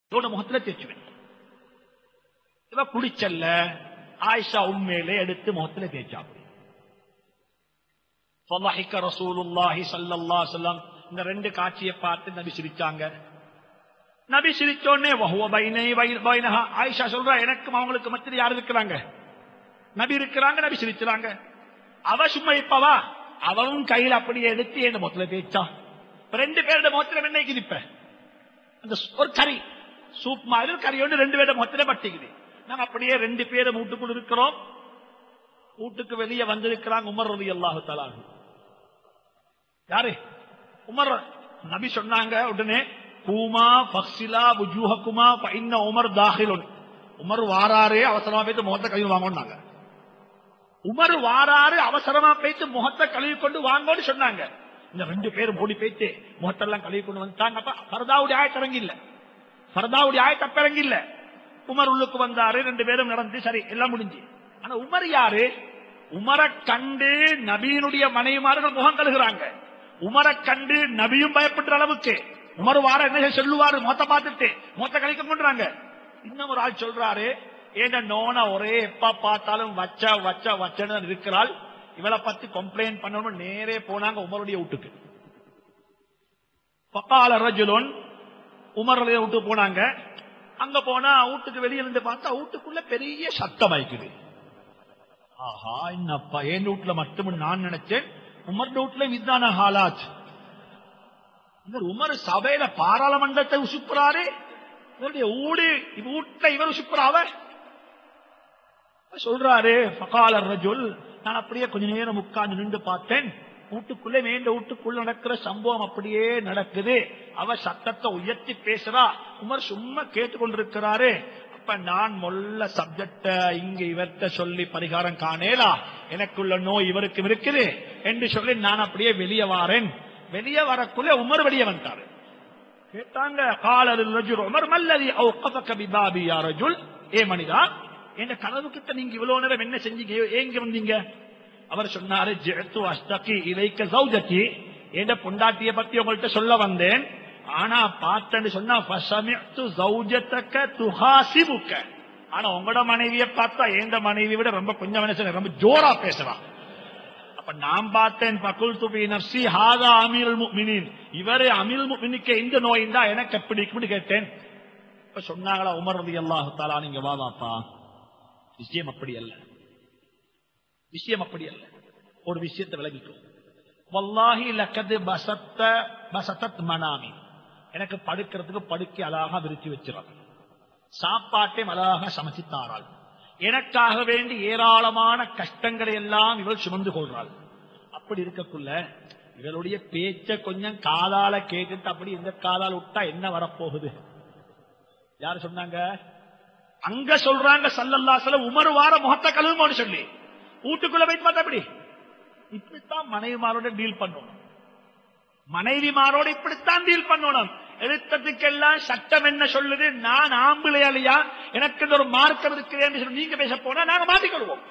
இவனோட முகத்துல தேய்ச்சுவேன் இவ குடிச்சல்ல ஆயிஷா உண்மையிலே எடுத்து முகத்துல தேய்ச்சா فضحك رسول الله صلى الله عليه وسلم இந்த ரெண்டு காட்சியை பார்த்து நபி சிரிச்சாங்க நபி சிரிச்சோடனே வஹுவ பைனை பைன- பைனஹா ஆயிஷா சொல்றா எனக்கும் அவங்களுக்கு மத்தியில் யார் இருக்கிறாங்க நபி இருக்கிறாங்க நபி சிரிச்சாங்க அவ சும்மா இப்பவா அவவும் கையில அப்படியே எடுத்து என் முகத்துல தேய்ச்சா இப்ப ரெண்டு பேரோட முகத்துல என்ன கிதிப்ப அந்த சு- ஒரு கறி சூப் மாதிரி ஒரு கறியோடு ரெண்டு பேரோட முகத்துல பட்டிக்குது நாங்க அப்படியே ரெண்டு பேரும் வீட்டுக்குள்ள இருக்கிறோம் வீட்டுக்கு வெளியே வந்திருக்கிறாங்க உமர் ரவி அல்லாஹு தலானு யாரு உமர் நபி சொன்னாங்க உடனே கூமா பக்சிலா புஜூஹக்குமா இன்ன உமர் தாஹிலுன் உமர் வாராரே அவசரமா போயிட்டு முகத்தை கழுவி வாங்கன்னாங்க உமர் வாராரு அவசரமா போயிட்டு முகத்தை கழுவி கொண்டு வாங்கன்னு சொன்னாங்க இந்த ரெண்டு பேரும் ஓடி போயிட்டு முகத்தெல்லாம் கழுவி கொண்டு வந்துட்டாங்க அப்ப பரதாவுடைய ஆயத்த இறங்கி இல்ல பரதாவுடைய ஆயத்த அப்ப இறங்கி இல்ல உமர் உள்ளுக்கு வந்தாரு ரெண்டு பேரும் நடந்து சரி எல்லாம் முடிஞ்சு ஆனா உமர் யாரு உமரை கண்டு நபியினுடைய மனைவிமார்கள் முகம் கழுகுறாங்க உமரை கண்டு நபியும் பயப்படுற அளவுக்கு உமர் வார என்ன சொல்லுவாரு மொத்த பார்த்துட்டு மொத்த கழிக்க கொண்டுறாங்க இன்னும் ஒரு ஆள் சொல்றாரு ஏன நோன ஒரே எப்ப பார்த்தாலும் வச்ச வச்ச வச்சன்னு தான் இருக்கிறாள் இவளை பத்தி கம்ப்ளைண்ட் பண்ணணும் நேரே போனாங்க உமருடைய வீட்டுக்கு பக்கால ரஜுலோன் உமருடைய வீட்டுக்கு போனாங்க அங்க போனா வீட்டுக்கு வெளியில இருந்து பார்த்தா வீட்டுக்குள்ள பெரிய சத்தம் ஆயிக்குது ஆஹா என்னப்பா என் வீட்டுல மட்டும் நான் நினைச்சேன் உமர் வீட்டுல இதுதான ஹாலாத் இவர் உமர் சபையில பாராளுமன்றத்தை உசுப்புறாரு இவருடைய ஊடு வீட்டுல இவர் உசுப்புறாவ சொல்றாரு பகால ரஜுல் நான் அப்படியே கொஞ்ச நேரம் உட்கார்ந்து நின்று பார்த்தேன் வீட்டுக்குள்ளே மேண்ட வீட்டுக்குள்ள நடக்கிற சம்பவம் அப்படியே நடக்குது அவ சத்தத்தை உயர்த்தி பேசுறா உமர் சும்மா கேட்டுக்கொண்டிருக்கிறாரு அப்ப நான் மொல்ல சப்ஜெக்ட இங்க இவர்கிட்ட சொல்லி பரிகாரம் காணேலா எனக்குள்ள நோய் இவருக்கும் இருக்குது என்று சொல்லி நான் அப்படியே வெளியே வாரேன் வெளியே வரக்குள்ள உமர் வெளியே வந்துட்டாரு கேட்டாங்க காலர் ரஜுல் உமர் மல்லதி அவுகஃபக பிபாபி யா ரஜுல் ஏ மனிதா என் கனவு கிட்ட நீங்க இவ்வளவு நேரம் என்ன செஞ்சீங்க ஏங்க வந்தீங்க அவர் சொன்னாரு ஜெத்து அஸ்தகி இலைக்க சௌஜத்தி என் பொண்டாட்டிய பத்தி உங்கள்கிட்ட சொல்ல வந்தேன் ஆனா பார்த்தேன்னு சொன்னா ஃபசமிஅத்து ஜௌஜத்தக துஹாசிபுக்க ஆனா உங்களோட மனைவியை பார்த்தா எந்த மனைவியை விட ரொம்ப கொஞ்சம் மனுஷன் ரொம்ப ஜோரா பேசுறான் அப்ப நான் பார்த்தேன் பகுல் துபி நப்சி ஹாதா அமீர் முக்மினின் இவரு அமீர் முக்மினுக்கு எந்த நோய் இருந்தா எனக்கு எப்படி இப்படி கேட்டேன் இப்ப சொன்னாங்களா உமர் ரதி அல்லாஹு தாலா நீங்க வாதாப்பா விஷயம் அப்படி அல்ல விஷயம் அப்படி அல்ல ஒரு விஷயத்தை விளங்கிக்கும் வல்லாஹி லக்கது பசத்த பசத்தத் மனாமி எனக்கு படுக்கிறதுக்கு படுக்கை அழகா விரிச்சு வச்சிருக்காங்க சாப்பாட்டையும் அழகாக சமைச்சு தாராள் எனக்காக வேண்டி ஏராளமான கஷ்டங்களை எல்லாம் இவள் சுமந்து கொள்றாள் அப்படி இருக்கக்குள்ள இவளுடைய பேச்ச கொஞ்சம் காதால கேட்டுட்டு அப்படி இந்த காதால விட்டா என்ன வரப்போகுது யாரு சொன்னாங்க அங்க சொல்றாங்க சல்லல்லா சொல்ல உமர் வார முகத்த கழுவுமோன்னு சொல்லி வீட்டுக்குள்ள போய் பார்த்தா அப்படி இப்படித்தான் மனைவிமாரோட டீல் பண்ணணும் மனைவிமாரோட இப்படித்தான் டீல் பண்ணணும் எழுத்தத்துக்கெல்லாம் சட்டம் என்ன சொல்லுது நான் ஆம்பிளையாலியா எனக்கு இந்த ஒரு மார்க்கம் இருக்கிறேன் சொல்லி நீங்க பேச போனா நாங்க மாத்திக்கொள்வோம்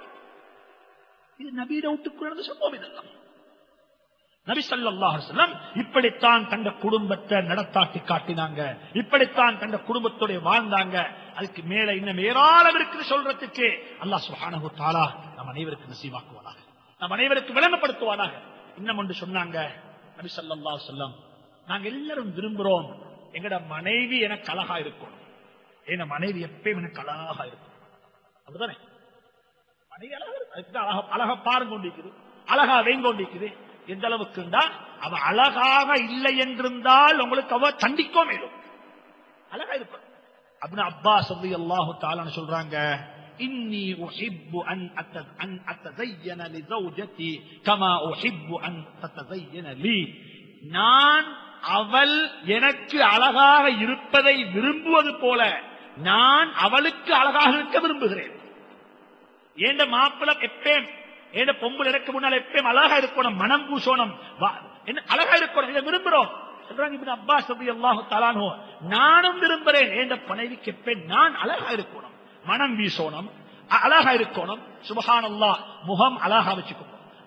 இது நபீர வீட்டுக்குள்ள சம்பவம் இதெல்லாம் நபி ஸல்லல்லாஹு அலைஹி வஸல்லம் இப்படித்தான் தந்த குடும்பத்தை நடத்தாட்டி காட்டினாங்க இப்படித்தான் தந்த குடும்பத்தோட வாழ்ந்தாங்க அதுக்கு மேல இன்னும் ஏராளம் இருக்குது சொல்றதுக்கு அல்லாஹ் சுப்ஹானஹு வ தஆலா நம் அனைவருக்கு நசீவாக்குவானாக நம் அனைவருக்கு விளங்கப்படுத்துவானாக இன்னும் ஒன்று சொன்னாங்க நபி ஸல்லல்லாஹு அலைஹி வஸல்லம் நாங்க எல்லாரும் விரும்புறோம் எங்கட மனைவி எனக்கு அழகா இருக்கும் என் மனைவி எப்பயும் எனக்கு அழகா இருக்கும் அப்படிதானே மனைவி அழகா இருக்கு. அதுக்குதான் அழகா அழகா பாருங்க கொண்டிருக்குது அழகா வேங்க கொண்டிருக்குது எந்த அளவுக்குண்டா அவ அழகாக இல்லை என்றிருந்தால் உங்களுக்கு அவ தண்டிக்கோ மேலும் அழகா இருப்பார் அப்படின்னு அப்பா சொல்லி அல்லாஹு தாலான்னு சொல்றாங்க இன்னி உஹிப்பு அன் அத்த அன் அத்ததையன லி ஜௌஜதி கமா உஹிப்பு அன் தத்ததையன லீ நான் அவள் எனக்கு அழகாக இருப்பதை விரும்புவது போல நான் அவளுக்கு அழகாக இருக்க விரும்புகிறேன் ஏண்ட மாப்பிள எப்பேம் ஏண்ட பொம்புல எனக்கு முன்னால் எப்பயும் அழகா இருக்கணும் மனம் பூசணும் வா- என்ன அழகா இருக்கணும் இதை விரும்புறோம் சொல்றாங்க இப்படி அப்பாஸ் ரபி அல்லாஹு தலானோ நானும் விரும்புறேன் ஏண்ட பனைவிக்கு எப்பேன் நான் அழகா இருக்கணும் மனம் வீசணும் அ- அழகா இருக்கணும் சுபஹான் அல்லாஹ் முகம் அழகா வச்சுக்கணும்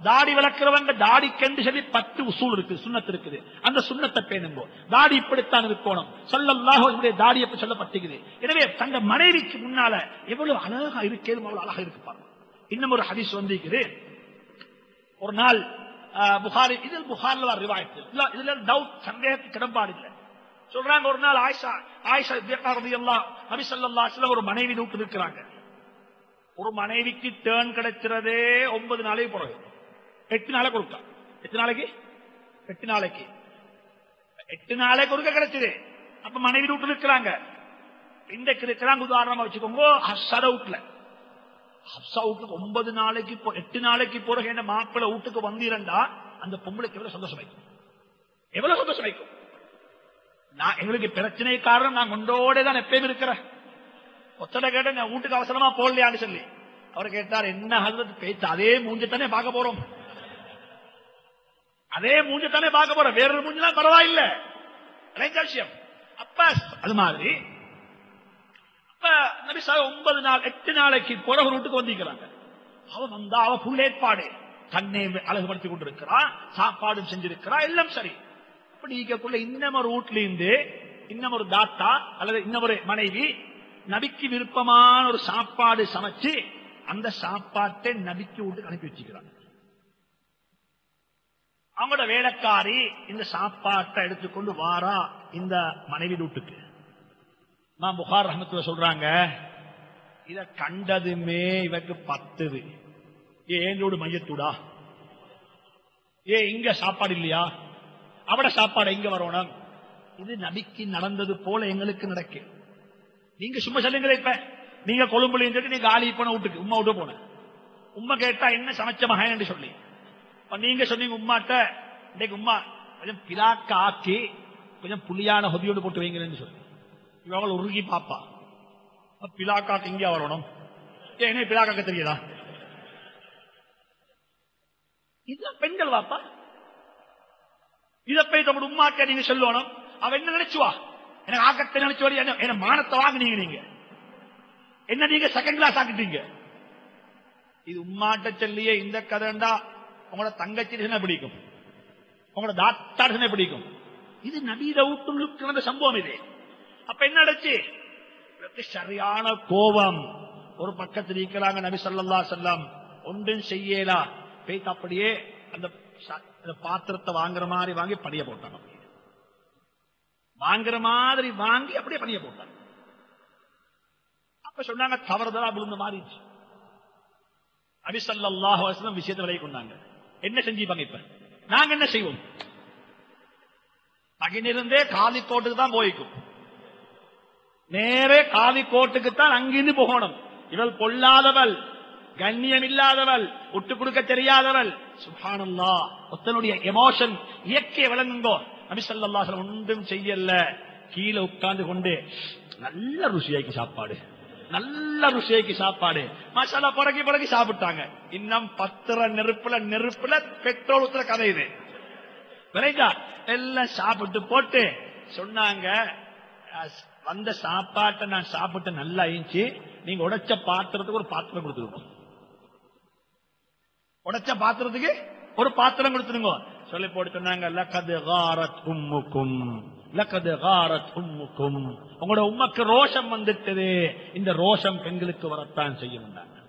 தாடி வளர்க்கிறவங்க தாடிக்கென்று சொல்லி பத்து உசூல் இருக்கு சுண்ணத்து இருக்குது அந்த சுண்ணத்தை பேணுங்கோ தாடி இப்படித்தான் இருக்கணும் சொல்லல்லாஹு என்னுடைய தாடி எப்படி சொல்லப்பட்டிருக்குது எனவே தங்க மனைவிக்கு முன்னால எவ்வளவு அழகா இருக்கேன் அவ்வளவு அழகா இருக்கு பாருங்க இன்னும் ஒரு ஹதீஸ் வந்திருக்குது ஒரு நாள் ஆஹ், புகாரி இதில் புகார்ல வர ரிவாயத்து இல்ல இதுல டவுட் சந்தேகத்துக்கு இடம்பாடு இல்லை சொல்றாங்க ஒரு நாள் ஆயிஷா ஆயிஷா ரலியல்லாஹு நபி ஸல்லல்லாஹு அலைஹி வஸல்லம் ஒரு மனைவி வீட்டு இருக்கிறாங்க ஒரு மனைவிக்கு டேர்ன் கிடைக்கிறதே ஒன்பது நாளைக்கு பிறகு எட்டு நாளைக்கு கொடுக்கா எட்டு நாளைக்கு எட்டு நாளைக்கு எட்டு நாளைக்கு ஒருக்க கிடைச்சது அப்ப மனைவி வீட்டு இருக்கிறாங்க இன்றைக்கு இருக்கிறாங்க உதாரணமா வச்சுக்கோங்க ஹஸ்ஸட வீட்டுல ஹப்சா வீட்டுக்கு ஒன்பது நாளைக்கு போ- எட்டு நாளைக்கு பிறகு என்ன மாப்பிள்ளை வீட்டுக்கு வந்தீரண்டா அந்த பொம்பளைக்கு எவ்வளவு சந்தோஷம் வைக்கும் எவ்வளவு சந்தோஷம் வைக்கும் நான் எங்களுக்கு பிரச்சனை காரணம் நான் கொண்டோட தான் எப்பயும் இருக்கிறேன் ஒத்தட கேட்ட நான் வீட்டுக்கு அவசரமா போடலையான்னு சொல்லி அவர் கேட்டார் என்ன ஹசரத் பேச்சு அதே மூஞ்சத்தானே பார்க்க போறோம் அதே மூஞ்சத்தானே பார்க்க போறோம் வேற ஒரு மூஞ்செல்லாம் பரவாயில்ல ரைட் விஷயம் அப்ப அது மாதிரி அப்ப நபி சாஹிப் ஒன்பது நாள் எட்டு நாளைக்கு பிறகு ஒரு வீட்டுக்கு வந்திருக்கிறாங்க அவ வந்தா அவ புல் ஏற்பாடு தன்னை அழகுபடுத்தி கொண்டிருக்கிறான் சாப்பாடும் செஞ்சிருக்கிறா எல்லாம் சரி அப்படி இருக்கக்குள்ள இன்னும் ஒரு வீட்ல இருந்து இன்னும் ஒரு தாத்தா அல்லது இன்னும் ஒரு மனைவி நபிக்கு விருப்பமான ஒரு சாப்பாடு சமைச்சு அந்த சாப்பாட்டை நபிக்கு வீட்டுக்கு அனுப்பி வச்சுக்கிறாங்க அவங்களோட வேலைக்காரி இந்த சாப்பாட்டை எடுத்துக்கொண்டு வாரா இந்த மனைவி வீட்டுக்கு நான் புகார் ரஹமத்துல சொல்றாங்க இத கண்டதுமே இவருக்கு பத்துது ஏனோடு மையத்தூடா ஏ இங்க சாப்பாடு இல்லையா அவட சாப்பாடு எங்க வரணும் இது நபிக்கு நடந்தது போல எங்களுக்கு நடக்கு நீங்க சும்மா சொல்லுங்களே இப்ப நீங்க கொழும்புலையும் சொல்லி நீங்க ஆலி போன வீட்டுக்கு உமா விட்டு போன உம்மா கேட்டா என்ன சமைச்ச மகன் என்று சொல்லி அப்ப நீங்க சொன்னீங்க உம்மாட்ட இன்னைக்கு உம்மா கொஞ்சம் பிலாக்க ஆக்கி கொஞ்சம் புளியான ஹொதியோடு போட்டு வைங்கன்னு சொல்லி இவங்க உருகி பாப்பா அப்ப பிலாக்காக்கு இங்கே வரணும் ஏன் என்ன பிலாக்காக்க தெரியுதா இதுதான் பெண்கள் வாப்பா இத போய் நம்ம உமாக்க நீங்க சொல்லணும் அவ என்ன நினைச்சுவா எனக்கு ஆக்கத்தை நினைச்சு வரி என்ன என்ன மானத்தை வாங்குனீங்க நீங்க என்ன நீங்க செகண்ட் கிளாஸ் ஆக்கிட்டீங்க இது உம்மாட்ட சொல்லியே இந்த கதைண்டா உங்களோட தங்கச்சி என்ன பிடிக்கும் உங்களோட தாத்தாடு என்ன பிடிக்கும் இது நபீர ஊட்டுள்ளுக்கு நடந்த சம்பவம் இது அப்ப என்ன நடச்சு இவருக்கு சரியான கோபம் ஒரு பக்கத்தில் இருக்கிறாங்க நபி ஸல்லல்லாஹு அலைஹி வஸல்லம் ஒன்றும் செய்யலா பேத்து அப்படியே அந்த ச- அந்த பாத்திரத்தை வாங்குற மாதிரி வாங்கி பணிய போட்டாங்க அப்படியே. வாங்குற மாதிரி வாங்கி அப்படியே பணிய போட்டாங்க அப்ப சொன்னாங்க தவறுதலா விழுந்த மாதிரி இருந்துச்சு. நபி ஸல்லல்லாஹு அலைஹி வஸல்லம் விஷயத்தை விலகி கொண்டாங்க என்ன செஞ்சுப்பாங்க இப்ப நாங்க என்ன செய்வோம் பகினிருந்தே காதி கோட்டுக்கு தான் போய்க்கும் நேரே காவி கோட்டுக்கு தான் அங்கிருந்து போகணும் இவள் பொல்லாதவள் கண்ணியம் இல்லாதவள் விட்டு கொடுக்க தெரியாதவள் சுபானல்லா ஒத்தனுடைய எமோஷன் இயற்கை விளங்குங்கோ நபி ஸல்லல்லாஹு அலைஹி வஸல்லம் ஒன்றும் செய்யல கீழே உட்கார்ந்து கொண்டு நல்ல ருசியாக்கி சாப்பாடு நல்ல ருசியாக்கி சாப்பாடு மசாலா புறக்கி புறக்கி சாப்பிட்டாங்க இன்னும் பத்திர நெருப்புல நெருப்புல பெட்ரோல் ஊத்துற கதை இது விளைஞ்சா எல்லாம் சாப்பிட்டு போட்டு சொன்னாங்க அஹ், வந்த சாப்பாட்டை நான் சாப்பிட்டு நல்லா இருந்துச்சு நீங்க உடைச்ச பாத்திரத்துக்கு ஒரு பாத்திரம் கொடுத்துருக்கோம் உடைச்ச பாத்திரத்துக்கு ஒரு பாத்திரம் கொடுத்துருங்க சொல்லி போட்டு சொன்னாங்க லக்கது காரத் உம்முக்கும் லக்கது காரத் உம்முக்கும் உங்களோட உம்மக்கு ரோஷம் வந்துட்டது இந்த ரோஷம் பெண்களுக்கு வரத்தான் செய்யும்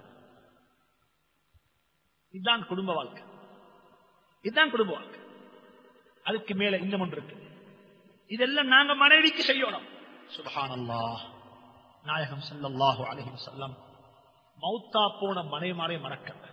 இதுதான் குடும்ப வாழ்க்கை இதுதான் குடும்ப வாழ்க்கை அதுக்கு மேல இன்னும் ஒன்று இருக்கு இதெல்லாம் நாங்க மனைவிக்கு செய்யணும் சுபஹானல்லாஹ் நாயகம் ஸல்லல்லாஹு அலைஹி வஸல்லம் மௌத்தா போன மனைவிமாரை மறக்கல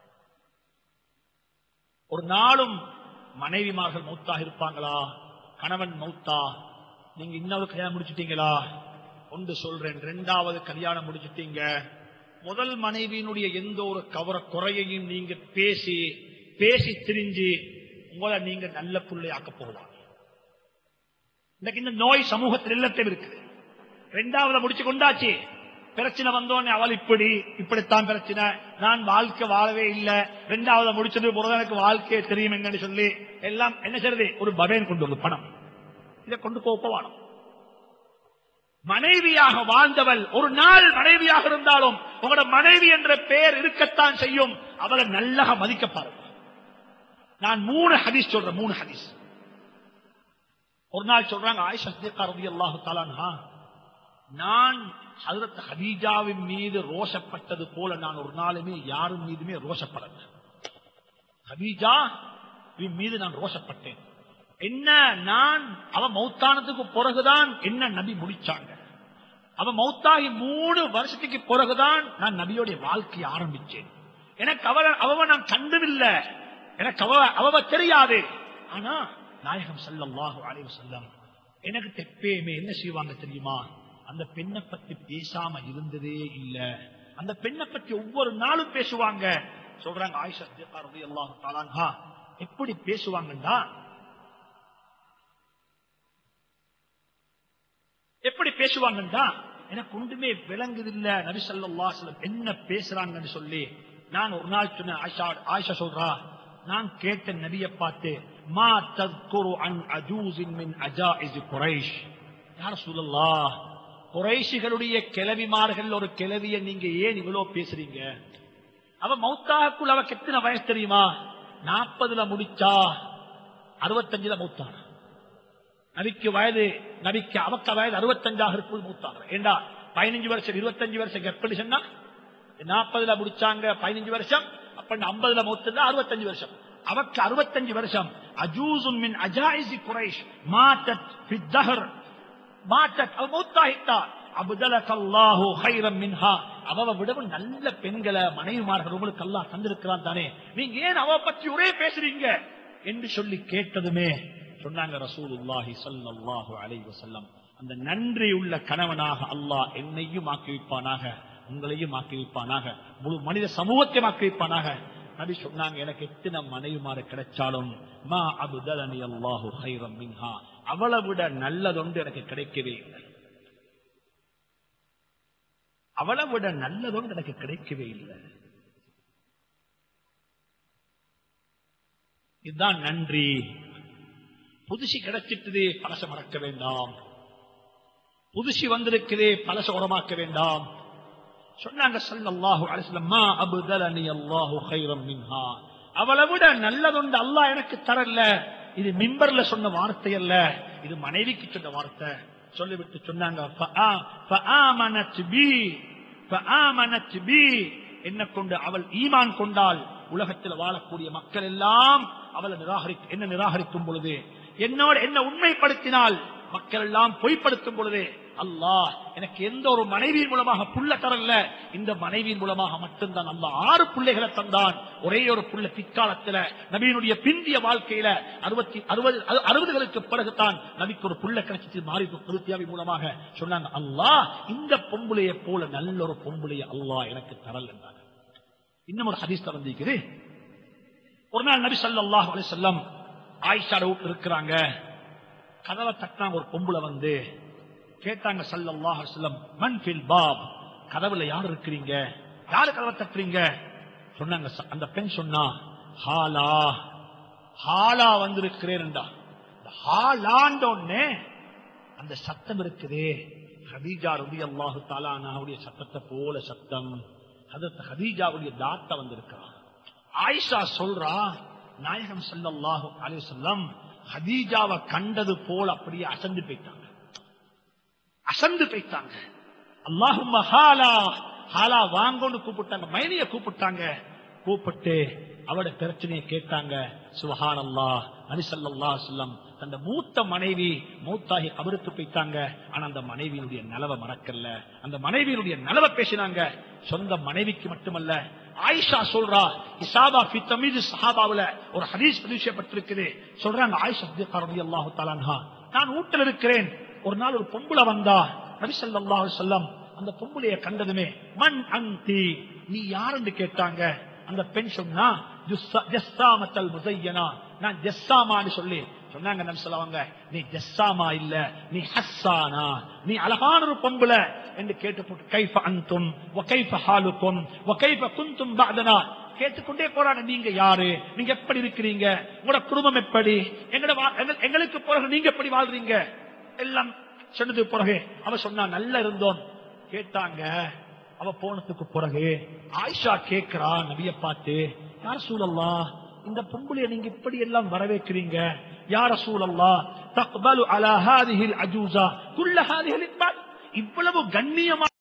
ஒரு நாளும் மனைவிமார்கள் மௌத்தாக இருப்பாங்களா கணவன் மௌத்தா நீங்க இன்னொரு கல்யாணம் முடிச்சிட்டீங்களா ஒன்று சொல்றேன் ரெண்டாவது கல்யாணம் முடிச்சிட்டீங்க முதல் மனைவியினுடைய எந்த ஒரு கவர குறையையும் நீங்க பேசி பேசி திரிஞ்சு உங்களை நீங்க நல்ல பிள்ளையாக்க போகலாம் இன்னைக்கு இந்த நோய் சமூகத்தில் எல்லாத்தையும் இருக்குது ரெண்டாவது முடிச்சு கொண்டாச்சு பிரச்சனை வந்தோடனே அவள் இப்படி இப்படித்தான் பிரச்சனை நான் வாழ்க்கை வாழவே இல்லை ரெண்டாவது முடிச்சது பிறகு எனக்கு வாழ்க்கையை தெரியும் என்னன்னு சொல்லி எல்லாம் என்ன செய்யறது ஒரு பவேன் கொண்டு வந்து பணம் இதை கொண்டு போக வேணும் மனைவியாக வாழ்ந்தவள் ஒரு நாள் மனைவியாக இருந்தாலும் உங்களோட மனைவி என்ற பெயர் இருக்கத்தான் செய்யும் அவளை நல்லா மதிக்க பாருங்க நான் மூணு ஹதீஸ் சொல்றேன் மூணு ஹதீஸ் ஒரு நாள் சொல்றாங்க ஆயிஷா சித்திகா ரலியல்லாஹு தஆலா நான் ஹஜரத் ஹதீஜாவின் மீது ரோஷப்பட்டது போல நான் ஒரு நாளுமே யாரும் மீதுமே ரோஷப்படல ஹதீஜா மீது நான் ரோஷப்பட்டேன் என்ன நான் அவ மௌத்தானதுக்கு பிறகுதான் என்ன நபி முடிச்சாங்க அவ மௌத்தாகி மூணு வருஷத்துக்கு பிறகுதான் நான் நபியோடைய வாழ்க்கையை ஆரம்பிச்சேன் எனக்கு அவ அவ நான் கண்டதில்லை எனக்கு அவ அவ தெரியாது ஆனா நாயகம் ஸல்லல்லாஹு அலைஹி வஸல்லம் எனக்கு தெப்பேமே என்ன செய்வாங்க தெரியுமா அந்த பெண்ணை பத்தி பேசாம இருந்ததே இல்ல அந்த பெண்ணை பத்தி ஒவ்வொரு நாளும் பேசுவாங்க சொல்றாங்க ஆயிஷா சித்திகா ரலியல்லாஹு தஆலா அன்ஹா எப்படி பேசுவாங்கன்னா எப்படி பேசுவாங்கன்னா எனக்கு ஒன்றுமே விளங்குதில்ல நபி ஸல்லல்லாஹு அலைஹி வஸல்லம் என்ன பேசுறாங்கன்னு சொல்லி நான் ஒரு நாள் சொன்ன ஆயிஷா ஆயிஷா சொல்றா நான் கேட்ட நபியை பார்த்து மா தذكر عن عجوز من عجائز قريش யா ரசூலல்லாஹ் குறைஷிகளுடைய கிளவிமார்கள் ஒரு கிளவிய நீங்க ஏன் இவ்வளவு பேசுறீங்க அவ மௌத்தாக்குள் அவ எத்தனை வயசு தெரியுமா நாற்பதுல முடிச்சா அறுபத்தஞ்சுல மௌத்தான நபிக்கு வயது நபிக்கு அவக்க வயது அறுபத்தஞ்சாக இருக்கும் மூத்தாங்க ஏண்டா பதினஞ்சு வருஷம் இருபத்தஞ்சு வருஷம் எப்படி சொன்னா நாற்பதுல முடிச்சாங்க பதினஞ்சு வருஷம் அப்ப ஐம்பதுல மூத்தா அறுபத்தஞ்சு வருஷம் அவக்கு அறுபத்தஞ்சு வருஷம் அஜூசும் மின் அஜாயிசி குறைஷ் மாத்தத் ஃபித்தஹர் மாத்தத் அவ மூத்தாகிட்டா அபுதலக அல்லாஹு ஹைரம் மின்ஹா அவ விடவும் நல்ல பெண்களை மனைவிமார்கள் உங்களுக்கு அல்லாஹ் தந்திருக்கிறான் தானே நீங்க ஏன் அவ பற்றி ஒரே பேசுறீங்க என்று சொல்லி கேட்டதுமே சொன்னாங்க ரசூலுல்லாஹி ஸல்லல்லாஹு அலைஹி வஸல்லம் அந்த நன்றி உள்ள கணவனாக அல்லாஹ் என்னையும் ஆக்கி வைப்பானாக உங்களையும் ஆக்கி வைப்பானாக முழு மனித சமூகத்தையும் ஆக்கி வைப்பானாக நபி சொன்னாங்க எனக்கு எத்தனை மனைவிமாறு கிடைச்சாலும் மா அபுதலனி அல்லாஹு ஹைரம் மின்ஹா அவளை விட நல்லதொன்று எனக்கு கிடைக்கவே இல்லை அவளை விட நல்லதொன்று எனக்கு கிடைக்கவே இல்லை இதுதான் நன்றி புதுசி கிடைச்சிட்டதே பழச மறக்க வேண்டாம் புதுசி வந்திருக்கிறதே பழச உரமாக்க வேண்டாம் சொன்னாங்க ஸல்லல்லாஹு அலைஹி வஸல்லம் மா அப்தலனி அல்லாஹு கைரம் மின்ஹா அவளை விட நல்லதொண்டு அல்லாஹ் எனக்கு தரல இது மிம்பர்ல சொன்ன வார்த்தை அல்ல இது மனைவிக்கு சொன்ன வார்த்தை சொல்லிவிட்டு சொன்னாங்க فآ- فآمنت بي فآمنت بي என்ன கொண்டு அவள் ஈமான் கொண்டால் உலகத்தில் வாழக்கூடிய மக்கள் எல்லாம் அவளை நிராகரி என்ன நிராகரிக்கும் பொழுது என்னோட என்ன உண்மைப்படுத்தினால் மக்கள் எல்லாம் பொய்ப்படுத்தும் பொழுது அல்லாஹ் எனக்கு எந்த ஒரு மனைவியின் மூலமாக புள்ள தரல இந்த மனைவியின் மூலமாக மட்டும்தான் அல்லாஹ் ஆறு பிள்ளைகளை தந்தான் ஒரே ஒரு புள்ள பிற்காலத்துல நபியினுடைய பிந்திய வாழ்க்கையில அறுபத்தி அறுபது அறு- அறுபதுகளுக்கு பிறகுதான் நபிக்கு ஒரு புள்ள கிடைச்சிச்சு மாறி திருத்தியாவி மூலமாக சொன்னாங்க அல்லாஹ் இந்த பொம்புளைய போல நல்ல ஒரு பொம்புளைய அல்லாஹ் எனக்கு தரல் என்றாங்க இன்னும் ஒரு ஹதீஸ் வந்திருக்குது ஒரு நாள் நபி ஸல்லல்லாஹு அலைஹி வஸல்லம் ஆயிஷா வீட்டுல இருக்கிறாங்க கதவை தட்டினாங்க ஒரு பொம்புல வந்து கேட்டாங்க ஸல்லல்லாஹு அலைஹி வஸல்லம் மன் ஃபில் பாப் கதவுல யார் இருக்கிறீங்க யாரு கதவை தட்டுறீங்க சொன்னாங்க ச- அந்த பெண் சொன்னா ஹாலா ஹாலா வந்திருக்கிறேன்டா இந்த ஹாலாண்ட உடனே அந்த சத்தம் இருக்குதே ஹதீஜா ரதி அல்லாஹு தாலானாவுடைய சத்தத்தை போல சத்தம் அதற்கு ஹதீஜாவுடைய தாத்தா வந்திருக்கிறான் ஆயிஷா சொல்றா நாயகம் ஸல்லல்லாஹு அலைஹி வஸல்லம் ஹதீஜாவை கண்டது போல அப்படியே அசந்து போயிட்டாங்க அசந்து போயிட்டாங்க அல்லாஹும்ம ஹாலா ஹாலா வாங்கன்னு கூப்பிட்டாங்க மைனிய கூப்பிட்டாங்க கூப்பிட்டு அவட பிரச்சனையை கேட்டாங்க சுபஹான் அல்லாஹ் நபிசல்லா சொல்லம் தந்த மூத்த மனைவி மூத்தாகி கபருக்கு போயிட்டாங்க ஆனா அந்த மனைவியினுடைய நலவை மறக்கல அந்த மனைவியினுடைய நலவை பேசினாங்க சொந்த மனைவிக்கு மட்டுமல்ல ஆயிஷா சொல்றா இசாபா ஃபி தமீது சஹாபாவுல ஒரு ஹதீஸ் பதிவு செய்யப்பட்டிருக்குது சொல்றாங்க ஆயிஷா ரலியல்லாஹு தஆலா அன்ஹா நான் வீட்டில் இருக்கிறேன் ஒரு நாள் ஒரு பொம்புல வந்தா நபி ஸல்லல்லாஹு அலைஹி வஸல்லம் அந்த பொம்புளைய கண்டதுமே மன் அந்தி நீ யாருன்னு கேட்டாங்க அந்த பெண் சொன்னா ஜுஸ்ஸா- ஜஸ்ஸாமத்தல் முஸையனா நான் ஜஸ்ஸாமான்னு சொல்லி சொன்னாங்க நபி சொல்லுவாங்க நீ ஜஸ்ஸாமா இல்ல நீ ஹஸ்ஸானா நீ அழகான ஒரு பொம்புல என்று கேட்டு போட்டு கைஃப அன்தும் வ கைஃப ஹாலுக்கும் வ கைஃப குன்தும் பஅதனா கேட்டுக்கொண்டே போறாங்க நீங்க யாரு நீங்க எப்படி இருக்கிறீங்க உங்களோட குடும்பம் எப்படி எங்கட வா- எங்க- எங்களுக்கு பிறகு நீங்க எப்படி வாழ்றீங்க எல்லாம் சொன்னது பிறகு அவ சொன்னா நல்லா இருந்தோம் கேட்டாங்க அவ போனதுக்கு பிறகு ஆயிஷா கேக்குறா நபிய பார்த்து யார் சூழல்லா இந்த பொம்பளைய நீங்க இப்படி எல்லாம் வரவேற்கிறீங்க யார சூழல்லா தக்பலு அலா ஹாதிஹில் அஜூசா குல்ல ஹாதிஹில் இவ்வளவு கண்ணியமா